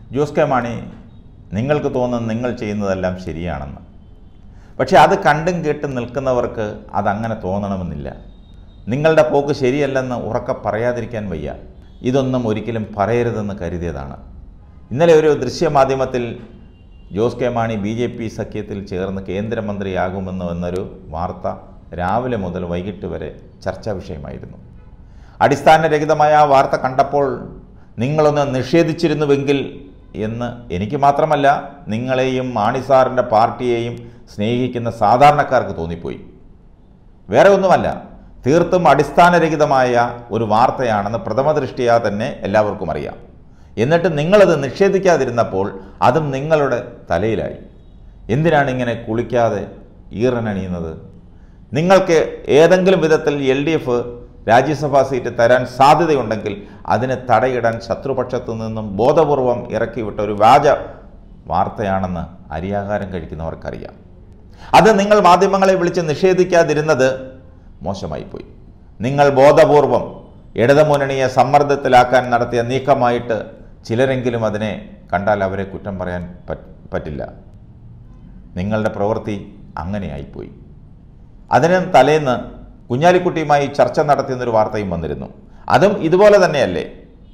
Jose K Mani നിങ്ങൾക്ക് തോന്നുന്നു നിങ്ങൾ ചെയ്യുന്നതെല്ലാം ശരിയാണെന്ന് പക്ഷെ അത് കണ്ടും കേട്ടും നിൽക്കുന്നവർക്ക് അതങ്ങനെ തോന്നണമെന്നില്ല നിങ്ങളുടെ പോക്ക് ശരിയല്ലെന്ന് ഉറക്കെ പറയാതിരിക്കാൻ വയ്യ ഇതൊന്നും ഒരിക്കലും പറയരുതെന്ന് കരുതിയതാണ് ഇന്നലെ ഒരു ദൃശ്യമാധ്യമത്തിൽ Jose K Mani B J P സഖ്യത്തിൽ ചേർന്ന് കേന്ദ്രമന്ത്രിയാകുമെന്ന് എന്നൊരു വാർത്ത രാവിലെ മുതൽ വൈകിട്ട് വരെ ചർച്ചാ വിഷയമായിരുന്നു അടിസ്ഥാനരഹിതമായ ആ വാർത്ത കണ്ടപ്പോൾ നിങ്ങളൊന്ന് നിഷേധിച്ചിരുന്നുവെങ്കിൽ എന്ന് എനിക്ക് മാത്രമല്ല നിങ്ങളെയും മാണി സാറിൻ്റെ പാർട്ടിയെയും സ്നേഹിക്കുന്ന സാധാരണക്കാർക്ക് തോന്നിപ്പോയി വേറെ ഒന്നുമല്ല തീർത്തും അടിസ്ഥാനരഹിതമായ ഒരു വാർത്തയാണെന്ന് പ്രഥമ ദൃഷ്ടിയാ തന്നെ എല്ലാവർക്കും അറിയാം എന്നിട്ട് നിങ്ങളത് നിഷേധിക്കാതിരുന്നപ്പോൾ അതും നിങ്ങളുടെ തലയിലായി എന്തിനാണ് ഇങ്ങനെ കുളിക്കാതെ ഈറനണിയുന്നത് നിങ്ങൾക്ക് ഏതെങ്കിലും വിധത്തിൽ എൽ ഡി എഫ് രാജ്യസഭാ സീറ്റ് തരാൻ സാധ്യതയുണ്ടെങ്കിൽ അതിന് തടയിടാൻ ശത്രുപക്ഷത്തു നിന്നും ബോധപൂർവം ഇറക്കിവിട്ട ഒരു വ്യാജ വാർത്തയാണെന്ന് അരിയാഹാരം കഴിക്കുന്നവർക്കറിയാം അത് നിങ്ങൾ മാധ്യമങ്ങളെ വിളിച്ച് നിഷേധിക്കാതിരുന്നത് മോശമായിപ്പോയി നിങ്ങൾ ബോധപൂർവം ഇടതുമുന്നണിയെ സമ്മർദ്ദത്തിലാക്കാൻ നടത്തിയ നീക്കമായിട്ട് ചിലരെങ്കിലും അതിനെ കണ്ടാൽ അവരെ കുറ്റം പറയാൻ പറ്റ് പറ്റില്ല നിങ്ങളുടെ പ്രവൃത്തി അങ്ങനെയായിപ്പോയി അതിന് തലേന്ന് കുഞ്ഞാലിക്കുട്ടിയുമായി ചർച്ച നടത്തിയെന്നൊരു വാർത്തയും വന്നിരുന്നു അതും ഇതുപോലെ തന്നെയല്ലേ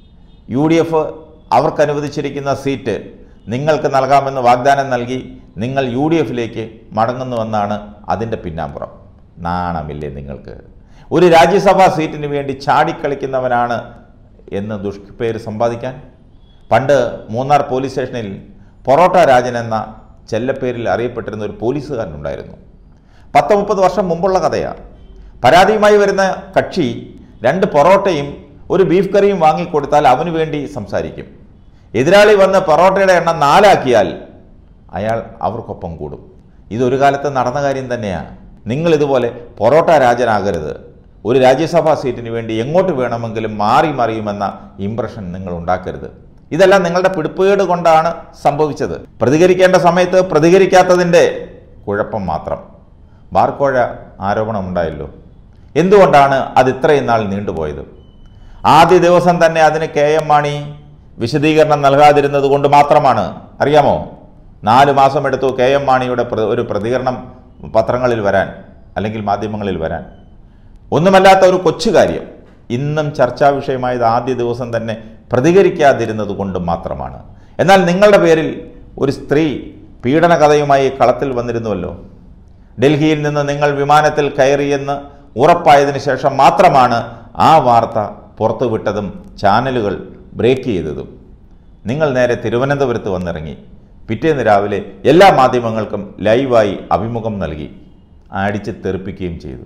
യു ഡി എഫ് അവർക്ക് അനുവദിച്ചിരിക്കുന്ന സീറ്റ് നിങ്ങൾക്ക് നൽകാമെന്ന് വാഗ്ദാനം നൽകി നിങ്ങൾ യു ഡി എഫിലേക്ക് മടങ്ങുന്നുവെന്നാണ് അതിൻ്റെ പിന്നാമ്പുറം നാണമില്ലേ നിങ്ങൾക്ക് ഒരു രാജ്യസഭാ സീറ്റിന് വേണ്ടി ചാടിക്കളിക്കുന്നവനാണ് എന്ന് ദുഷ്പേര് സമ്പാദിക്കാൻ പണ്ട് മൂന്നാർ പോലീസ് സ്റ്റേഷനിൽ പൊറോട്ട രാജൻ എന്ന ചെല്ലപ്പേരിൽ അറിയപ്പെട്ടിരുന്ന ഒരു പോലീസുകാരനുണ്ടായിരുന്നു പത്ത് മുപ്പത് വർഷം മുമ്പുള്ള കഥയാണ് പരാതിയുമായി വരുന്ന കക്ഷി രണ്ട് പൊറോട്ടയും ഒരു ബീഫ് കറിയും വാങ്ങിക്കൊടുത്താൽ അവന് വേണ്ടി സംസാരിക്കും എതിരാളി വന്ന് പൊറോട്ടയുടെ എണ്ണം നാലാക്കിയാൽ അയാൾ അവർക്കൊപ്പം കൂടും ഇതൊരു കാലത്ത് നടന്ന കാര്യം തന്നെയാണ് നിങ്ങൾ ഇതുപോലെ പൊറോട്ട രാജനാകരുത് ഒരു രാജ്യസഭാ സീറ്റിന് വേണ്ടി എങ്ങോട്ട് വേണമെങ്കിലും മാറി മറിയുമെന്ന ഇംപ്രഷൻ നിങ്ങൾ ഉണ്ടാക്കരുത് ഇതെല്ലാം നിങ്ങളുടെ പിടിപ്പേട് കൊണ്ടാണ് സംഭവിച്ചത് പ്രതികരിക്കേണ്ട സമയത്ത് പ്രതികരിക്കാത്തതിൻ്റെ കുഴപ്പം മാത്രം ബാർക്കോഴ ആരോപണമുണ്ടായല്ലോ എന്തുകൊണ്ടാണ് അത് ഇത്രയും നാൾ നീണ്ടുപോയത് ആദ്യ ദിവസം തന്നെ അതിന് കെ എം മാണി വിശദീകരണം നൽകാതിരുന്നത് കൊണ്ട് മാത്രമാണ് അറിയാമോ നാല് മാസം എടുത്തു കെ എം മാണിയുടെ പ്ര- ഒരു പ്രതികരണം പത്രങ്ങളിൽ വരാൻ അല്ലെങ്കിൽ മാധ്യമങ്ങളിൽ വരാൻ ഒന്നുമല്ലാത്ത ഒരു കൊച്ചു കാര്യം ഇന്നും ചർച്ചാ വിഷയമായത് ആദ്യ ദിവസം തന്നെ പ്രതികരിക്കാതിരുന്നത് കൊണ്ട് മാത്രമാണ് എന്നാൽ നിങ്ങളുടെ പേരിൽ ഒരു സ്ത്രീ പീഡന കഥയുമായി കളത്തിൽ വന്നിരുന്നുവല്ലോ ഡൽഹിയിൽ നിന്ന് നിങ്ങൾ വിമാനത്തിൽ കയറിയെന്ന് ഉറപ്പായതിനു ശേഷം മാത്രമാണ് ആ വാർത്ത പുറത്തുവിട്ടതും ചാനലുകൾ ബ്രേക്ക് ചെയ്തതും നിങ്ങൾ നേരെ തിരുവനന്തപുരത്ത് വന്നിറങ്ങി പിറ്റേന്ന് രാവിലെ എല്ലാ മാധ്യമങ്ങൾക്കും ലൈവായി അഭിമുഖം നൽകി അടിച്ച് തെറിപ്പിക്കുകയും ചെയ്തു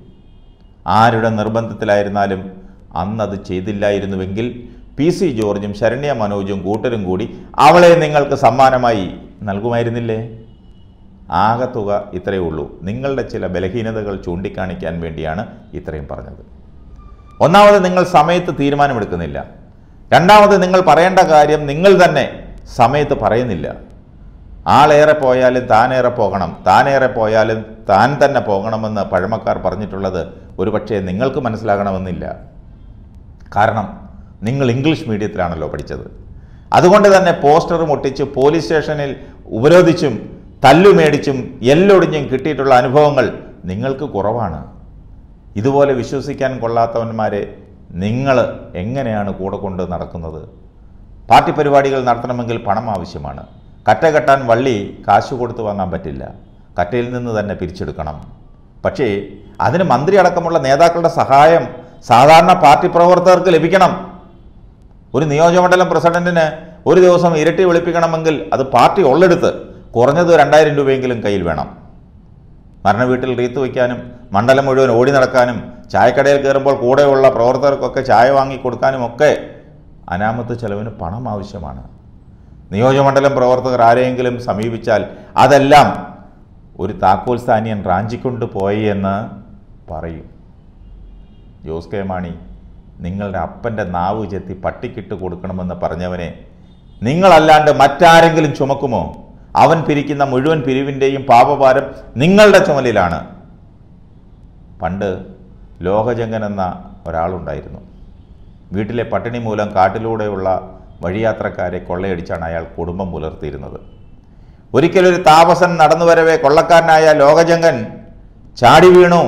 ആരുടെ നിർബന്ധത്തിലായിരുന്നാലും അന്നത് ചെയ്തില്ലായിരുന്നുവെങ്കിൽ പി സി ജോർജും ശരണ്യ മനോജും കൂട്ടരും കൂടി അവളെ നിങ്ങൾക്ക് സമ്മാനമായി നൽകുമായിരുന്നില്ലേ ആകെ തുക ഇത്രയേ ഉള്ളൂ നിങ്ങളുടെ ചില ബലഹീനതകൾ ചൂണ്ടിക്കാണിക്കാൻ വേണ്ടിയാണ് ഇത്രയും പറഞ്ഞത് ഒന്നാമത് നിങ്ങൾ സമയത്ത് തീരുമാനമെടുക്കുന്നില്ല രണ്ടാമത് നിങ്ങൾ പറയേണ്ട കാര്യം നിങ്ങൾ തന്നെ സമയത്ത് പറയുന്നില്ല ആളേറെ പോയാലും താനേറെ പോകണം താനേറെ പോയാലും താൻ തന്നെ പോകണമെന്ന് പഴമക്കാർ പറഞ്ഞിട്ടുള്ളത് ഒരുപക്ഷെ നിങ്ങൾക്ക് മനസ്സിലാകണമെന്നില്ല കാരണം നിങ്ങൾ ഇംഗ്ലീഷ് മീഡിയത്തിലാണല്ലോ പഠിച്ചത് അതുകൊണ്ട് തന്നെ പോസ്റ്റർ മുട്ടിച്ച് പോലീസ് സ്റ്റേഷനിൽ ഉപരോധിച്ചും തല്ലുമേടിച്ചും എല്ലൊടിഞ്ഞും കിട്ടിയിട്ടുള്ള അനുഭവങ്ങൾ നിങ്ങൾക്ക് കുറവാണ് ഇതുപോലെ വിശ്വസിക്കാൻ കൊള്ളാത്തവന്മാരെ നിങ്ങൾ എങ്ങനെയാണ് കൂടെ കൊണ്ട് നടക്കുന്നത് പാർട്ടി പരിപാടികൾ നടത്തണമെങ്കിൽ പണം ആവശ്യമാണ് കറ്റ കെട്ടാൻ വള്ളി കാശ് കൊടുത്ത് വാങ്ങാൻ പറ്റില്ല കറ്റയിൽ നിന്ന് തന്നെ പിരിച്ചെടുക്കണം പക്ഷേ അതിന് മന്ത്രി അടക്കമുള്ള നേതാക്കളുടെ സഹായം സാധാരണ പാർട്ടി പ്രവർത്തകർക്ക് ലഭിക്കണം ഒരു നിയോജകമണ്ഡലം പ്രസിഡന്റിന് ഒരു ദിവസം ഇരട്ടി വെളുപ്പിക്കണമെങ്കിൽ അത് പാർട്ടി ഉള്ളെടുത്ത് കുറഞ്ഞത് രണ്ടായിരം രൂപയെങ്കിലും കയ്യിൽ വേണം മരണ വീട്ടിൽ റീത്ത് വയ്ക്കാനും മണ്ഡലം മുഴുവൻ ഓടി നടക്കാനും ചായക്കടയിൽ കയറുമ്പോൾ കൂടെയുള്ള പ്രവർത്തകർക്കൊക്കെ ചായ വാങ്ങി കൊടുക്കാനും ഒക്കെ അനാമത്ത് ചെലവിന് പണം ആവശ്യമാണ് നിയോജകമണ്ഡലം പ്രവർത്തകർ ആരെയെങ്കിലും സമീപിച്ചാൽ അതെല്ലാം ഒരു താക്കോൽ സ്ഥാനീയൻ റാഞ്ചിക്കൊണ്ട് പോയി എന്ന് പറയും ജോസ് കെ മാണി നിങ്ങളുടെ അപ്പൻ്റെ നാവ് ചെത്തി പട്ടിക്കിട്ട് കൊടുക്കണമെന്ന് പറഞ്ഞവനെ നിങ്ങളല്ലാണ്ട് മറ്റാരെങ്കിലും ചുമക്കുമോ അവൻ പിരിക്കുന്ന മുഴുവൻ പിരിവിൻ്റെയും പാപഭാരം നിങ്ങളുടെ ചുമലിലാണ് പണ്ട് ലോകജങ്കൻ എന്ന ഒരാളുണ്ടായിരുന്നു വീട്ടിലെ പട്ടിണി മൂലം കാട്ടിലൂടെയുള്ള വഴിയാത്രക്കാരെ കൊള്ളയടിച്ചാണ് അയാൾ കുടുംബം പുലർത്തിയിരുന്നത് ഒരിക്കലൊരു താപസൻ നടന്നു വരവേ കൊള്ളക്കാരനായ ലോകജങ്കൻ ചാടി വീണു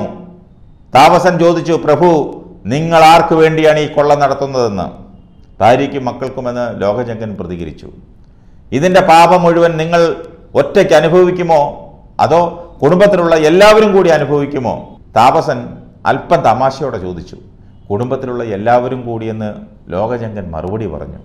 താപസൻ ചോദിച്ചു പ്രഭു നിങ്ങൾ ആർക്കു വേണ്ടിയാണ് ഈ കൊള്ള നടത്തുന്നതെന്ന് ഭാര്യയ്ക്കും മക്കൾക്കുമെന്ന് ലോകജങ്കൻ പ്രതികരിച്ചു ഇതിൻ്റെ പാപം മുഴുവൻ നിങ്ങൾ ഒറ്റയ്ക്ക് അനുഭവിക്കുമോ അതോ കുടുംബത്തിലുള്ള എല്ലാവരും കൂടി അനുഭവിക്കുമോ താപസൻ അല്പം തമാശയോടെ ചോദിച്ചു കുടുംബത്തിലുള്ള എല്ലാവരും കൂടിയെന്ന് ലോകജങ്കൻ മറുപടി പറഞ്ഞു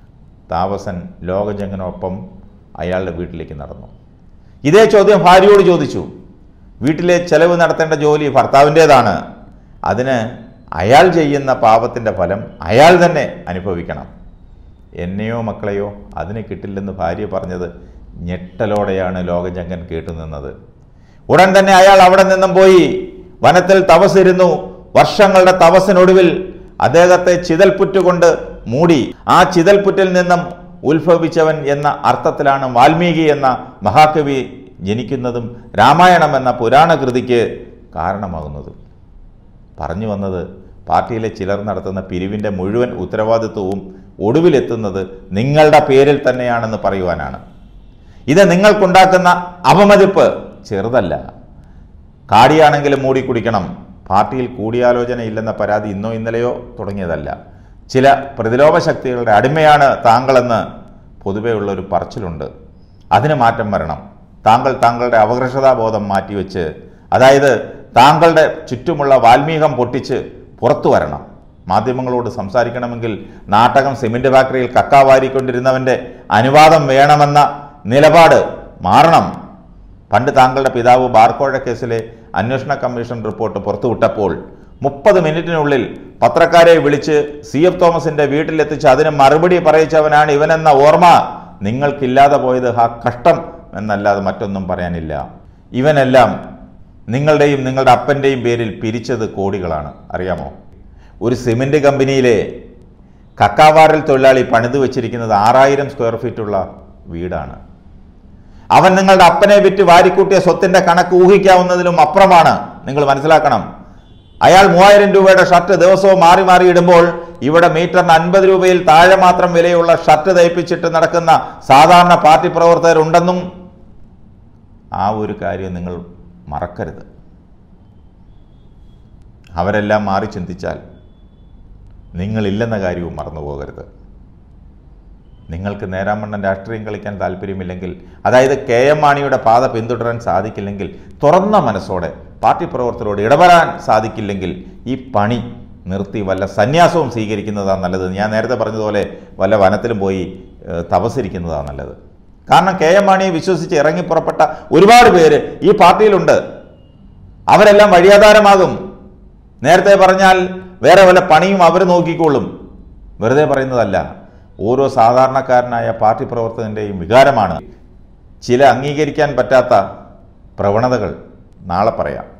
താപസൻ ലോകജങ്കനൊപ്പം അയാളുടെ വീട്ടിലേക്ക് നടന്നു ഇതേ ചോദ്യം ഭാര്യയോട് ചോദിച്ചു വീട്ടിലെ ചെലവ് നടത്തേണ്ട ജോലി ഭർത്താവിൻ്റേതാണ് അതിന് അയാൾ ചെയ്യുന്ന പാപത്തിൻ്റെ ഫലം അയാൾ തന്നെ അനുഭവിക്കണം എന്നെയോ മക്കളെയോ അതിന് കിട്ടില്ലെന്ന് ഭാര്യ പറഞ്ഞത് ഞെട്ടലോടെയാണ് ലോകജങ്കൻ കേട്ടുനിന്നത് ഉടൻ തന്നെ അയാൾ അവിടെ നിന്നും പോയി വനത്തിൽ തപസിരുന്നു വർഷങ്ങളുടെ തപസ്സിനൊടുവിൽ അദ്ദേഹത്തെ ചിതൽപുറ്റുകൊണ്ട് മൂടി ആ ചിതൽപുറ്റിൽ നിന്നും ഉത്ഭവിച്ചവൻ എന്ന അർത്ഥത്തിലാണ് വാൽമീകി എന്ന മഹാകവി ജനിക്കുന്നതും രാമായണം എന്ന പുരാണ കൃതിക്ക് കാരണമാകുന്നതും പറഞ്ഞു വന്നത് പാർട്ടിയിലെ ചിലർ നടത്തുന്ന പിരിവിൻ്റെ മുഴുവൻ ഉത്തരവാദിത്വവും ഒടുവിലെത്തുന്നത് നിങ്ങളുടെ പേരിൽ തന്നെയാണെന്ന് പറയുവാനാണ് ഇത് നിങ്ങൾക്കുണ്ടാക്കുന്ന അപമതിപ്പ് ചെറുതല്ല കാടിയാണെങ്കിലും മൂടി കുടിക്കണം പാർട്ടിയിൽ കൂടിയാലോചന ഇല്ലെന്ന പരാതി ഇന്നോ ഇന്നലെയോ തുടങ്ങിയതല്ല ചില പ്രതിലോഭ ശക്തികളുടെ അടിമയാണ് താങ്കളെന്ന് പൊതുവേ ഉള്ളൊരു പറച്ചിലുണ്ട് അതിന് മാറ്റം വരണം താങ്കൾ താങ്കളുടെ അപകർഷതാബോധം മാറ്റിവെച്ച് അതായത് താങ്കളുടെ ചുറ്റുമുള്ള വാൽമീകം പൊട്ടിച്ച് പുറത്തു വരണം മാധ്യമങ്ങളോട് സംസാരിക്കണമെങ്കിൽ നാട്ടകം സിമന്റ് ഫാക്ടറിയിൽ കക്ക വാരിക്കൊണ്ടിരുന്നവൻ്റെ അനുവാദം വേണമെന്ന നിലപാട് മാറണം പണ്ട് താങ്കളുടെ പിതാവ് ബാർക്കോഴ കേസിലെ അന്വേഷണ കമ്മീഷൻ റിപ്പോർട്ട് പുറത്തുവിട്ടപ്പോൾ മുപ്പത് മിനിറ്റിനുള്ളിൽ പത്രക്കാരെ വിളിച്ച് സി എഫ് തോമസിന്റെ വീട്ടിലെത്തിച്ച് അതിന് മറുപടി പറയിച്ചവനാണ് ഇവനെന്ന ഓർമ്മ നിങ്ങൾക്കില്ലാതെ പോയത് ഹാ കഷ്ടം എന്നല്ലാതെ മറ്റൊന്നും പറയാനില്ല ഇവനെല്ലാം നിങ്ങളുടെയും നിങ്ങളുടെ അപ്പൻ്റെയും പേരിൽ പിരിച്ചത് കോടികളാണ് അറിയാമോ ഒരു സിമൻറ്റ് കമ്പനിയിലെ കക്കാവാറിൽ തൊഴിലാളി പണിത് വെച്ചിരിക്കുന്നത് ആറായിരം സ്ക്വയർ ഫീറ്റുള്ള വീടാണ് അവൻ നിങ്ങളുടെ അപ്പനെ വിറ്റ് വാരിക്കൂട്ടിയ സ്വത്തിന്റെ കണക്ക് ഊഹിക്കാവുന്നതിലും അപ്പുറമാണ് നിങ്ങൾ മനസ്സിലാക്കണം അയാൾ മൂവായിരം രൂപയുടെ ഷർട്ട് ദിവസവും മാറി മാറി ഇടുമ്പോൾ ഇവിടെ മീറ്ററിന് അൻപത് രൂപയിൽ താഴെ മാത്രം വിലയുള്ള ഷർട്ട് തയ്പ്പിച്ചിട്ട് നടക്കുന്ന സാധാരണ പാർട്ടി പ്രവർത്തകരുണ്ടെന്നും ആ ഒരു കാര്യം നിങ്ങൾ മറക്കരുത് അവരെല്ലാം മാറി ചിന്തിച്ചാൽ നിങ്ങളില്ലെന്ന കാര്യവും മറന്നു പോകരുത് നിങ്ങൾക്ക് നേരാമണ്ണൻ രാഷ്ട്രീയം കളിക്കാൻ താല്പര്യമില്ലെങ്കിൽ അതായത് കെ എം മാണിയുടെ പാത പിന്തുടരാൻ സാധിക്കില്ലെങ്കിൽ തുറന്ന മനസ്സോടെ പാർട്ടി പ്രവർത്തകരോട് ഇടപെടാൻ സാധിക്കില്ലെങ്കിൽ ഈ പണി നിർത്തി വല്ല സന്യാസവും സ്വീകരിക്കുന്നതാണ് നല്ലത് ഞാൻ നേരത്തെ പറഞ്ഞതുപോലെ വല്ല വനത്തിലും പോയി ഏഹ്, തപസ്സിരിക്കുന്നതാണ് നല്ലത് കാരണം കെ എം മാണിയെ വിശ്വസിച്ച് ഇറങ്ങി പുറപ്പെട്ട ഒരുപാട് പേര് ഈ പാർട്ടിയിലുണ്ട് അവരെല്ലാം വഴിയാധാരമാകും നേരത്തെ പറഞ്ഞാൽ വേറെ വല്ല പണിയും അവർ നോക്കിക്കോളും വെറുതെ പറയുന്നതല്ല ഓരോ സാധാരണക്കാരനായ പാർട്ടി പ്രവർത്തകൻ്റെയും വികാരമാണ് ചില അംഗീകരിക്കാൻ പറ്റാത്ത പ്രവണതകൾ നാളെ പറയാം